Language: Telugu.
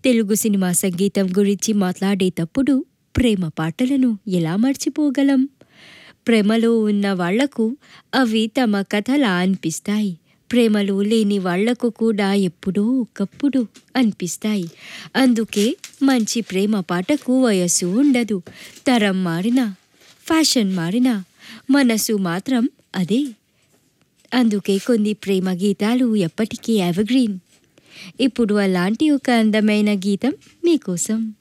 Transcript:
తెలుగు సినిమా సంగీతం గురించి మాట్లాడేటప్పుడు ప్రేమ పాటలను ఎలా మర్చిపోగలం ప్రేమలో ఉన్న వాళ్లకు అవి తమ కథలా అనిపిస్తాయి ప్రేమలో లేని వాళ్లకు కూడా ఎప్పుడో ఒకప్పుడు అనిపిస్తాయి అందుకే మంచి ప్రేమ పాటకు వయస్సు ఉండదు తరం మారినా ఫ్యాషన్ మారినా మనసు మాత్రం అదే అందుకే కొన్ని ప్రేమ గీతాలు ఎప్పటికీ ఎవర్గ్రీన్ ఇప్పుడు అలాంటి ఒక అందమైన గీతం మీకోసం